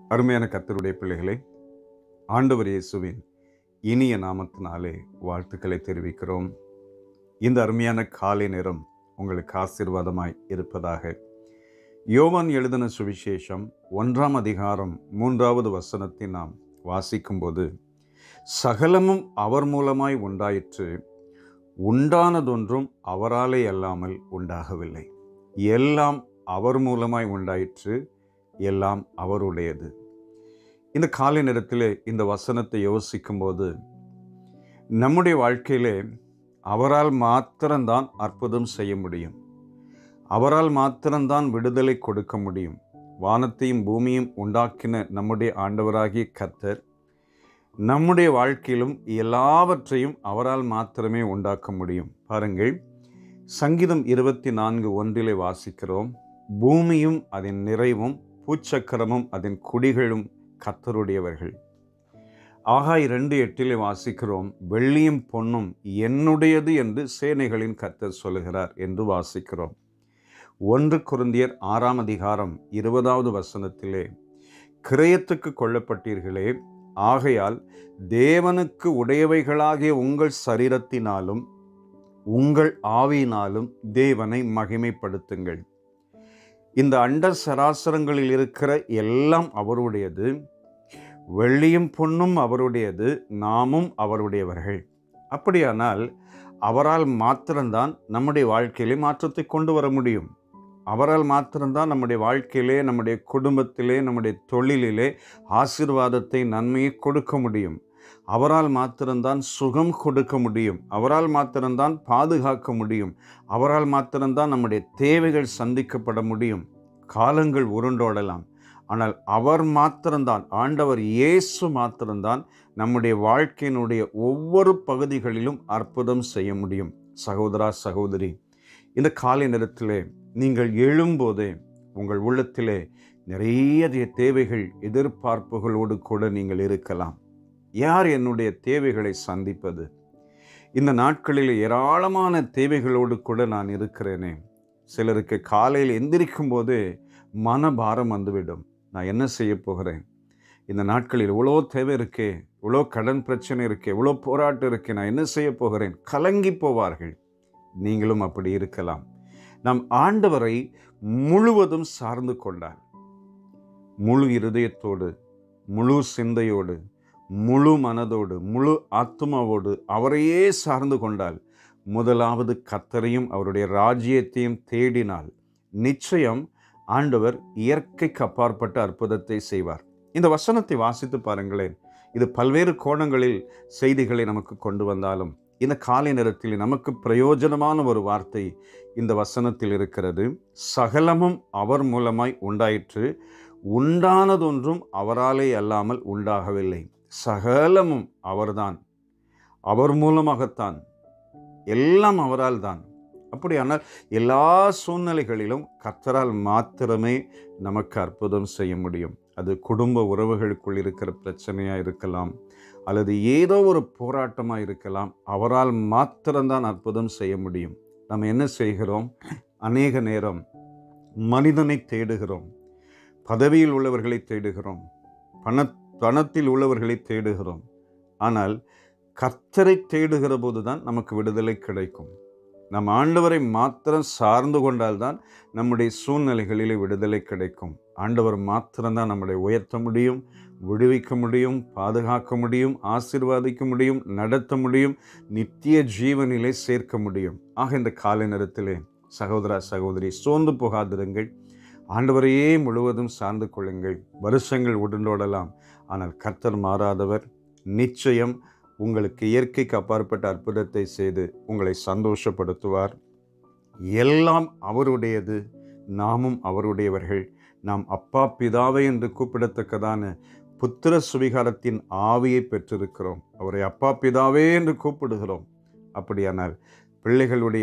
அருமையான கர்த்தருடைய பிள்ளைகளே ஆண்டவர் இயேசுவின் இனிய நாமத்தினாலே வாழ்த்துக்களை தெரிவிக்கிறோம் இந்த அருமையான காலை நேரம் உங்களுக்கு ஆசீர்வாதமாய் இருப்பதாக யோவான் எழுதின சுவிசேஷம் ஒன்றாம் அதிகாரம் மூன்றாவது வசனத்தை நாம் வாசிக்கும்போது சகலமும் அவர் மூலமாய் உண்டாயிற்று உண்டானதொன்றும் அவராலே அல்லாமல் உண்டாகவில்லை எல்லாம் அவர் மூலமாய் உண்டாயிற்று எல்லாம் அவருடையது இந்த காலை நேரத்திலே இந்த வசனத்தை யோசிக்கும்போது நம்முடைய வாழ்க்கையிலே அவரால் மாத்திரம்தான் அற்புதம் செய்ய முடியும் அவரால் மாத்திரம்தான் விடுதலை கொடுக்க முடியும் வானத்தையும் பூமியும் உண்டாக்கின நம்முடைய ஆண்டவராகிய கர்த்தர் நம்முடைய வாழ்க்கையிலும் எல்லாவற்றையும் அவரால் மாத்திரமே உண்டாக்க முடியும் பாருங்கள் சங்கீதம் இருபத்தி நான்கு ஒன்றிலே வாசிக்கிறோம் பூமியும் அதன் நிறைவும் பூச்சக்கரமும் அதன் குடிகளும் கத்தருடையவர்கள் ஆகாய் ரெண்டு எட்டிலே வாசிக்கிறோம் வெள்ளியும் பொன்னும் என்னுடையது என்று சேனைகளின் கத்தர் சொல்லுகிறார் என்று வாசிக்கிறோம் ஒன்று குருந்தியர் ஆறாம் அதிகாரம் இருபதாவது வசனத்திலே கிரயத்துக்கு கொள்ளப்பட்டீர்களே ஆகையால் தேவனுக்கு உடையவைகளாகிய உங்கள் சரீரத்தினாலும் உங்கள் ஆவியினாலும் தேவனை மகிமைப்படுத்துங்கள் இந்த அண்ட சராசரங்களில் இருக்கிற எல்லாம் அவருடையது வெள்ளியும் பொன்னும் அவருடையது நாமும் அவருடையவர்கள் அப்படியானால் அவரால் மாத்திரம்தான் நம்முடைய வாழ்க்கையிலே மாற்றத்தை கொண்டு வர முடியும் அவரால் மாத்திரம்தான் நம்முடைய வாழ்க்கையிலே நம்முடைய குடும்பத்திலே நம்முடைய தொழிலிலே ஆசீர்வாதத்தை நன்மையை கொடுக்க முடியும் அவரால் மாத்திரம்தான் சுகம் கொடுக்க முடியும் அவரால் மாத்திரம்தான் பாதுகாக்க முடியும் அவரால் மாத்திரம்தான் நம்முடைய தேவைகள் சந்திக்கப்பட முடியும் காலங்கள் உருண்டோடலாம் ஆனால் அவர் மாத்திரம்தான் ஆண்டவர் இயேசு மாத்திரம்தான் நம்முடைய வாழ்க்கையினுடைய ஒவ்வொரு பகுதிகளிலும் அற்புதம் செய்ய முடியும் சகோதரா சகோதரி இந்த காலை நேரத்திலே நீங்கள் எழும்போதே உங்கள் உள்ளத்திலே நிறைய தேவைகள் எதிர்பார்ப்புகளோடு கூட நீங்கள் இருக்கலாம் யார் என்னுடைய தேவைகளை சந்திப்பது இந்த நாட்களில் ஏராளமான தேவைகளோடு கூட நான் இருக்கிறேனே சிலருக்கு காலையில் எந்திரிக்கும் போதே மனபாரம் வந்துவிடும் நான் என்ன செய்ய போகிறேன் இந்த நாட்களில் இவ்வளோ தேவை இருக்கே இவ்வளோ கடன் பிரச்சனை இருக்கே இவ்வளோ போராட்டம் இருக்கே நான் என்ன செய்ய போகிறேன் கலங்கி போவார்கள் நீங்களும் அப்படி இருக்கலாம் நம் ஆண்டவரை முழுவதும் சார்ந்து கொண்டார் முழு இருதயத்தோடு முழு சிந்தையோடு முழு மனதோடு முழு ஆத்மாவோடு அவரையே சார்ந்து கொண்டால் முதலாவது கத்தரையும் அவருடைய ராஜ்யத்தையும் தேடினால் நிச்சயம் ஆண்டவர் இயற்கைக்கு அப்பாற்பட்ட அற்புதத்தை செய்வார் இந்த வசனத்தை வாசித்து பாருங்களேன் இது பல்வேறு கோணங்களில் செய்திகளை நமக்கு கொண்டு வந்தாலும் இந்த காலை நேரத்தில் நமக்கு பிரயோஜனமான ஒரு வார்த்தை இந்த வசனத்தில் இருக்கிறது சகலமும் அவர் மூலமாய் உண்டாயிற்று உண்டானதொன்றும் அவராலே அல்லாமல் உண்டாகவில்லை சகலமும் அவர்தான் அவர் மூலமாகத்தான் எல்லாம் அவரால் தான் அப்படியானால் எல்லா சூழ்நிலைகளிலும் கர்த்தரால் மாத்திரமே நமக்கு அற்புதம் செய்ய முடியும் அது குடும்ப உறவுகளுக்குள் இருக்கிற பிரச்சனையாக இருக்கலாம் அல்லது ஏதோ ஒரு போராட்டமாக இருக்கலாம் அவரால் மாத்திரம்தான் அற்புதம் செய்ய முடியும் நம்ம என்ன செய்கிறோம் அநேக நேரம் மனிதனை தேடுகிறோம் பதவியில் உள்ளவர்களை தேடுகிறோம் பண பணத்தில் உள்ளவர்களை தேடுகிறோம் ஆனால் கர்த்தரை தேடுகிற போது தான் நமக்கு விடுதலை கிடைக்கும் நம் ஆண்டவரை மாத்திரம் சார்ந்து கொண்டால்தான் நம்முடைய சூழ்நிலைகளிலே விடுதலை கிடைக்கும் ஆண்டவர் மாத்திரம்தான் நம்மளை உயர்த்த முடியும் விடுவிக்க முடியும் பாதுகாக்க முடியும் ஆசிர்வாதிக்க முடியும் நடத்த முடியும் நித்திய ஜீவனிலே சேர்க்க முடியும் ஆக இந்த காலை நேரத்திலே சகோதரா சகோதரி சோர்ந்து போகாதிருங்கள் ஆண்டவரையே முழுவதும் சார்ந்து கொள்ளுங்கள் வருஷங்கள் உடனோடலாம் ஆனால் கர்த்தர் மாறாதவர் நிச்சயம் உங்களுக்கு இயற்கைக்கு அப்பாற்பட்ட அற்புதத்தை செய்து உங்களை சந்தோஷப்படுத்துவார் எல்லாம் அவருடையது நாமும் அவருடையவர்கள் நாம் அப்பா பிதாவை என்று கூப்பிடத்தக்கதான புத்திர சுவிகாரத்தின் ஆவியை பெற்றிருக்கிறோம் அவரை அப்பா பிதாவே என்று கூப்பிடுகிறோம் அப்படியானால் பிள்ளைகளுடைய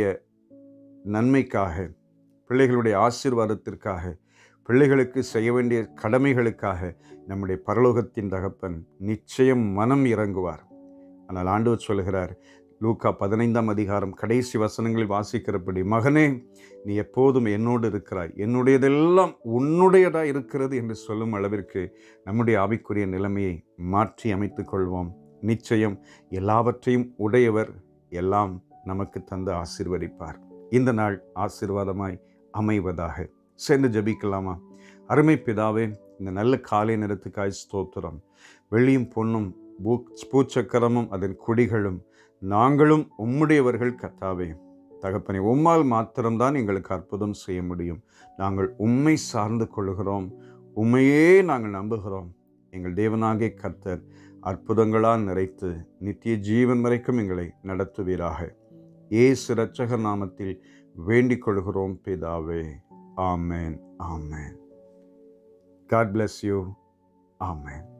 நன்மைக்காக பிள்ளைகளுடைய ஆசீர்வாதத்திற்காக பிள்ளைகளுக்கு செய்ய வேண்டிய கடமைகளுக்காக நம்முடைய பரலோகத்தின் தகப்பன் நிச்சயம் மனம் இறங்குவார் ஆனால் ஆண்டவர் சொல்கிறார் லூக்கா பதினைந்தாம் அதிகாரம் கடைசி வசனங்களில் வாசிக்கிறபடி மகனே நீ எப்போதும் என்னோடு இருக்கிறாய் என்னுடையதெல்லாம் உன்னுடையதாக இருக்கிறது என்று சொல்லும் அளவிற்கு நம்முடைய ஆவிக்குரிய நிலைமையை மாற்றி அமைத்துக் கொள்வோம் நிச்சயம் எல்லாவற்றையும் உடையவர் எல்லாம் நமக்கு தந்து ஆசீர்வதிப்பார் இந்த நாள் ஆசீர்வாதமாய் அமைவதாக சென்று ஜெபிக்கலாமா அருமை பிதாவே இந்த நல்ல காலை நேரத்துக்காய் ஸ்தோத்திரம் வெள்ளியும் பொன்னும் பூ பூச்சக்கரமும் அதன் குடிகளும் நாங்களும் உம்முடையவர்கள் கத்தாவே தகப்பனை உம்மால் மாத்திரம்தான் எங்களுக்கு அற்புதம் செய்ய முடியும் நாங்கள் உம்மை சார்ந்து கொள்கிறோம் உண்மையே நாங்கள் நம்புகிறோம் எங்கள் தேவனாகிய கர்த்தர் அற்புதங்களால் நிறைத்து நித்திய ஜீவன் வரைக்கும் எங்களை நடத்துவீராக ஏசு இரட்சகர் நாமத்தில் வேண்டிக் கொள்கிறோம் பிதாவே ஆமேன் ஆமேன் காட் bless யூ ஆமேன்